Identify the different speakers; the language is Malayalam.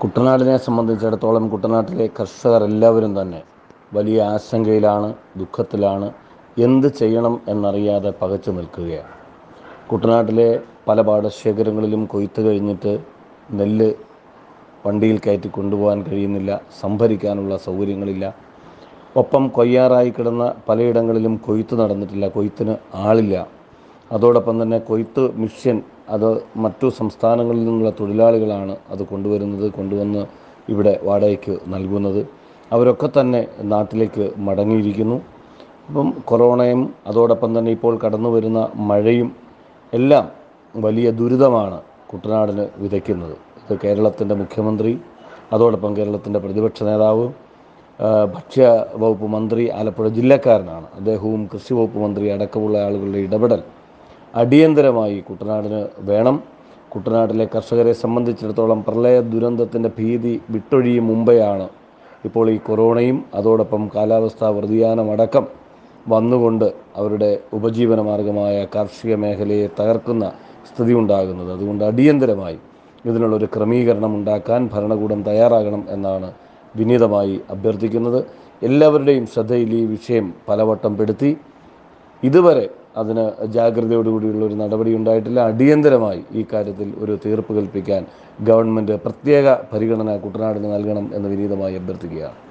Speaker 1: കുട്ടനാടിനെ സംബന്ധിച്ചിടത്തോളം കുട്ടനാട്ടിലെ കർഷകർ എല്ലാവരും തന്നെ വലിയ ആശങ്കയിലാണ് ദുഃഖത്തിലാണ് എന്ത് ചെയ്യണം എന്നറിയാതെ പകച്ചു നിൽക്കുകയാണ് കുട്ടനാട്ടിലെ പല പാടശേഖരങ്ങളിലും കൊയ്ത്ത് കഴിഞ്ഞിട്ട് നെല്ല് വണ്ടിയിൽ കയറ്റി കൊണ്ടുപോകാൻ കഴിയുന്നില്ല സംഭരിക്കാനുള്ള സൗകര്യങ്ങളില്ല ഒപ്പം കൊയ്യാറായി കിടന്ന പലയിടങ്ങളിലും കൊയ്ത്ത് നടന്നിട്ടില്ല കൊയ്ത്തിന് ആളില്ല അതോടൊപ്പം തന്നെ കൊയ്ത്ത് മിഷ്യൻ അത് മറ്റു സംസ്ഥാനങ്ങളിൽ നിന്നുള്ള തൊഴിലാളികളാണ് അത് കൊണ്ടുവരുന്നത് കൊണ്ടുവന്ന് ഇവിടെ വാടകയ്ക്ക് നൽകുന്നത് അവരൊക്കെ തന്നെ നാട്ടിലേക്ക് മടങ്ങിയിരിക്കുന്നു അപ്പം കൊറോണയും അതോടൊപ്പം തന്നെ ഇപ്പോൾ കടന്നു വരുന്ന മഴയും എല്ലാം വലിയ ദുരിതമാണ് കുട്ടനാടിന് വിതയ്ക്കുന്നത് ഇത് കേരളത്തിൻ്റെ മുഖ്യമന്ത്രി അതോടൊപ്പം കേരളത്തിൻ്റെ പ്രതിപക്ഷ നേതാവ് ആ, ഭക്ഷ്യ വകുപ്പ് മന്ത്രി ആലപ്പുഴ ജില്ലക്കാരനാണ് അദ്ദേഹവും കൃഷി വകുപ്പ് മന്ത്രി അടക്കമുള്ള ആളുകളുടെ ഇടപെടൽ അടിയന്തരമായി കുട്ടനാടിന് വേണം കുട്ടനാട്ടിലെ കർഷകരെ സംബന്ധിച്ചിടത്തോളം പ്രളയ ദുരന്തത്തിൻ്റെ ഭീതി വിട്ടൊഴിയും മുമ്പെയാണ് ഇപ്പോൾ ഈ കൊറോണയും അതോടൊപ്പം കാലാവസ്ഥാ വ്യതിയാനമടക്കം വന്നുകൊണ്ട് അവരുടെ ഉപജീവന മാർഗമായ കാർഷിക മേഖലയെ തകർക്കുന്ന സ്ഥിതി ഉണ്ടാകുന്നത് അതുകൊണ്ട് അടിയന്തരമായി ഇതിനുള്ളൊരു ക്രമീകരണം ഉണ്ടാക്കാൻ ഭരണകൂടം തയ്യാറാകണം എന്നാണ് വിനീതമായി അഭ്യർത്ഥിക്കുന്നത് എല്ലാവരുടെയും ശ്രദ്ധയിൽ ഈ വിഷയം പലവട്ടം പെടുത്തി ഇതുവരെ അതിന് ജാഗ്രതയോടുകൂടിയുള്ള ഒരു നടപടി ഉണ്ടായിട്ടില്ല അടിയന്തരമായി ഈ കാര്യത്തിൽ ഒരു തീർപ്പ് കൽപ്പിക്കാൻ ഗവൺമെൻറ് പ്രത്യേക പരിഗണന കുട്ടനാടിന് നൽകണം എന്ന് വിനീതമായി അഭ്യർത്ഥിക്കുകയാണ്